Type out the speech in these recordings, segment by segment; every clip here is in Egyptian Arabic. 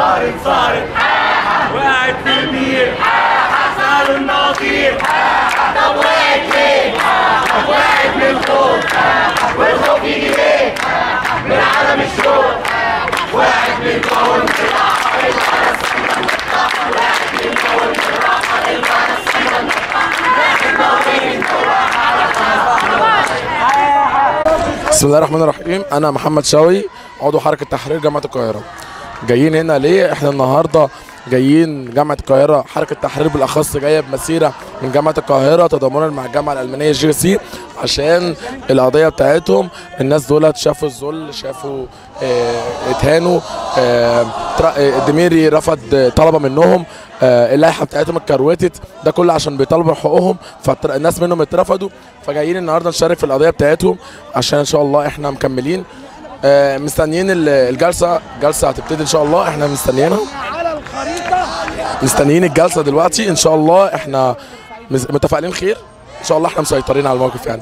صارت صارت وقعت في البير سألوا الناطير طب وقعت ليه؟ وقعت من الخوف والخوف يجي ليه؟ من عدم الشوق وقعت من كون بسم الله الرحمن الرحيم انا محمد شوقي عضو حركه تحرير جامعه القاهره جايين هنا ليه احنا النهارده جايين جامعه القاهره حركه تحرير بالاخص جايه بمسيره من جامعه القاهره تضامنا مع الجامعه الالمانيه جي سي عشان القضيه بتاعتهم الناس دولت شافوا الذل شافوا اه اتهانوا اه تر- اه الدميري رفض طلبه منهم آه، اللائحه بتاعتهم اتكروتت ده كله عشان بيطالبوا بحقوقهم فالناس منهم اترفضوا فجايين النهارده نشارك في القضيه بتاعتهم عشان ان شاء الله احنا مكملين آه، مستنيين ال- الجلسه الجلسه هتبتدي ان شاء الله احنا مستنيينها مستنيين الجلسه دلوقتي ان شاء الله احنا مز- متفائلين خير ان شاء الله احنا مسيطرين على الموقف يعني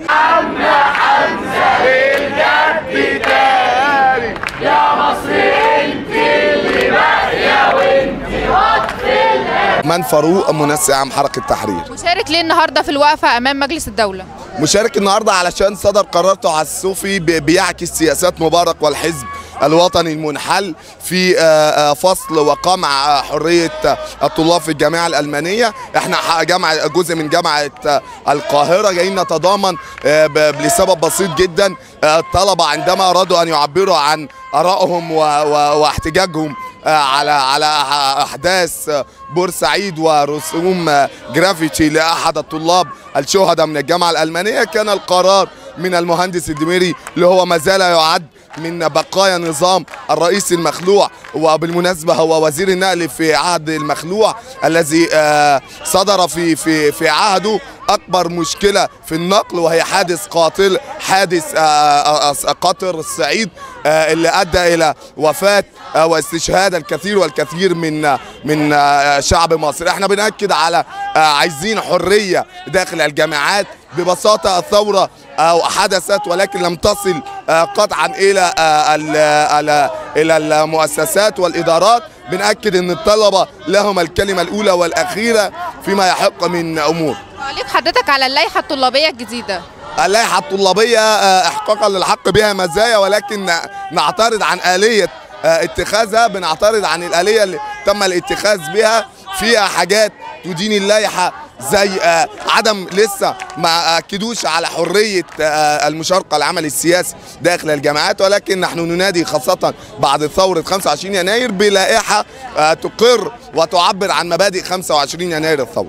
من فاروق منسق عام حركه تحرير مشارك ليه النهارده في الوقفه امام مجلس الدوله مشارك النهارده علشان صدر قرار تعسفي بي- بيعكس سياسات مبارك والحزب الوطني المنحل في آه، آه، فصل وقمع آه، حريه آه، الطلاب في الجامعه الالمانيه احنا ح- جامعه جزء من جامعه آه، القاهره جايين نتضامن آه، ب- لسبب بسيط جدا آه، الطلبه عندما ارادوا ان يعبروا عن ارائهم و- و- واحتجاجهم آه، على على احداث آه، بورسعيد ورسوم آه، جرافيتي لاحد الطلاب الشهداء من الجامعه الالمانيه كان القرار من المهندس الدميري اللي هو ما زال يعد من بقايا نظام الرئيس المخلوع وبالمناسبه هو وزير النقل في عهد المخلوع الذي آه، صدر في في في عهده اكبر مشكله في النقل وهي حادث قاتل حادث آه، آه، آه، قطر الصعيد آه، اللي ادى الى وفاه آه، واستشهاد الكثير والكثير من آه، من آه، شعب مصر احنا بناكد على آه، عايزين حريه داخل الجامعات ببساطه الثوره أو حدثت ولكن لم تصل آه، قطعا الى آه، ال- ال- الى المؤسسات والادارات بناكد ان الطلبه لهم الكلمه الاولى والاخيره فيما يحق من امور تعليق حضرتك على اللائحه الطلابيه الجديده اللائحه الطلابيه آه، احقاقا للحق بها مزايا ولكن نعترض عن اليه آه، اتخاذها بنعترض عن الاليه اللي تم الاتخاذ بها فيها حاجات تدين اللائحه زي آه، عدم لسه ما اكدوش على حريه آه، المشاركه العمل السياسي داخل الجامعات ولكن نحن ننادي خاصه بعد ثوره 25 يناير بلائحه آه، تقر وتعبر عن مبادئ 25 يناير الثوره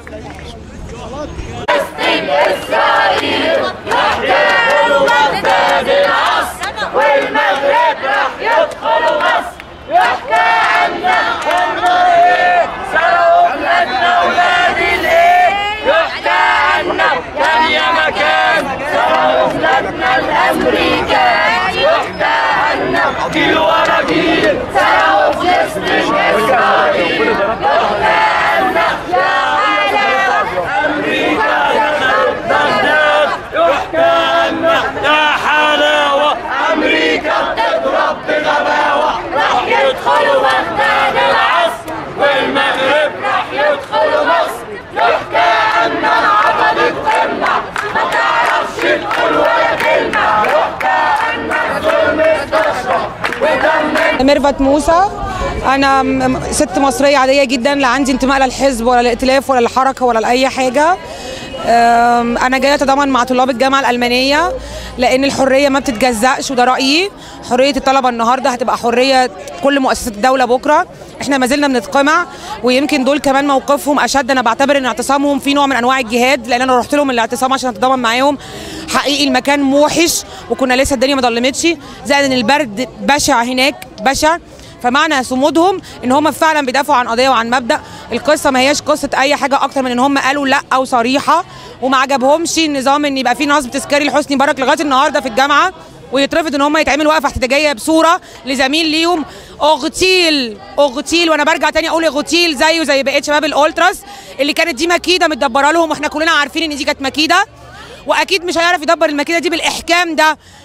والمغرب راح يدخلوا مصر يحكى عنا النار سرقوا بلادنا ولاد الايه يحكى عنا كان يا مكان سرقوا بلادنا الامريكان يحكى عنا جيل ورا جيل سرقوا فلسطين اسرائيل يحكى عنا يا حلاوه امريكا دخلت بغداد يحكى عنا يا حلاوه امريكا بتضرب بغباوه راح يدخلوا بغداد العصر والمغرب راح يدخلوا مصر يحكى عنا عبدة قمة ما تعرفش تقول ولا كلمة يحكى عنا ظلم تشرب ودم ميرفت موسى انا م- ست مصريه عاديه جدا لا عندي انتماء لا للحزب ولا للائتلاف ولا للحركه ولا لاي حاجه أم، انا جايه اتضامن مع طلاب الجامعه الالمانيه لان الحريه ما بتتجزأش وده رايي حريه الطلبه النهارده هتبقى حريه كل مؤسسات الدوله بكره احنا ما زلنا بنتقمع ويمكن دول كمان موقفهم اشد انا بعتبر ان اعتصامهم في نوع من انواع الجهاد لان انا رحت لهم الاعتصام عشان اتضامن معاهم حقيقي المكان موحش وكنا لسه الدنيا ما ضلمتش زائد ان البرد بشع هناك بشع فمعنى صمودهم ان هم فعلا بيدافعوا عن قضيه وعن مبدا القصه ما هياش قصه اي حاجه اكتر من ان هم قالوا لا او صريحه وما عجبهمش النظام ان يبقى في نصب تذكاري لحسني مبارك لغايه النهارده في الجامعه ويترفض ان هم يتعمل وقفه احتجاجيه بصوره لزميل ليهم اغتيل اغتيل وانا برجع تاني اقول اغتيل زيه زي بقيه شباب الالتراس اللي كانت دي مكيده متدبره لهم واحنا كلنا عارفين ان دي كانت مكيده واكيد مش هيعرف يدبر المكيده دي بالاحكام ده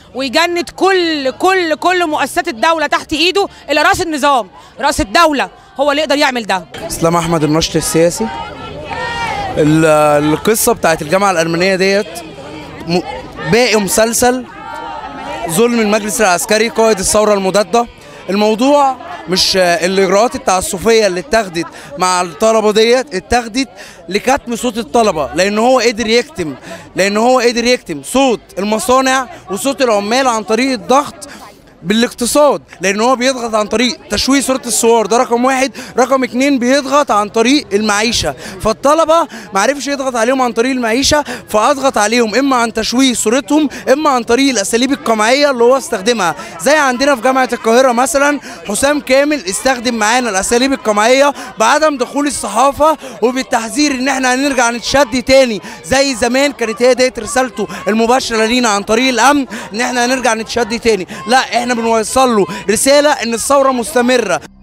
ويجند كل كل كل مؤسسات الدوله تحت ايده الى راس النظام راس الدوله هو اللي يقدر يعمل ده اسلام احمد الناشط السياسي ال- القصه بتاعت الجامعه الارمنيه ديت م- باقي مسلسل ظلم المجلس العسكري قائد الثوره المضاده الموضوع مش آه، الاجراءات التعسفيه اللي اتخذت مع الطلبه ديت اتخذت لكتم صوت الطلبه لان هو قدر يكتم لان هو قدر يكتم صوت المصانع وصوت العمال عن طريق الضغط بالاقتصاد لان هو بيضغط عن طريق تشويه صوره الصور ده رقم واحد رقم اتنين بيضغط عن طريق المعيشه فالطلبه ما عرفش يضغط عليهم عن طريق المعيشه فاضغط عليهم اما عن تشويه صورتهم اما عن طريق الاساليب القمعيه اللي هو استخدمها زي عندنا في جامعه القاهره مثلا حسام كامل استخدم معانا الاساليب القمعيه بعدم دخول الصحافه وبالتحذير ان احنا هنرجع نتشد تاني زي زمان كانت هي ديت رسالته المباشره لينا عن طريق الامن ان احنا هنرجع نتشد تاني لا احنا بنوصل له رساله ان الثوره مستمره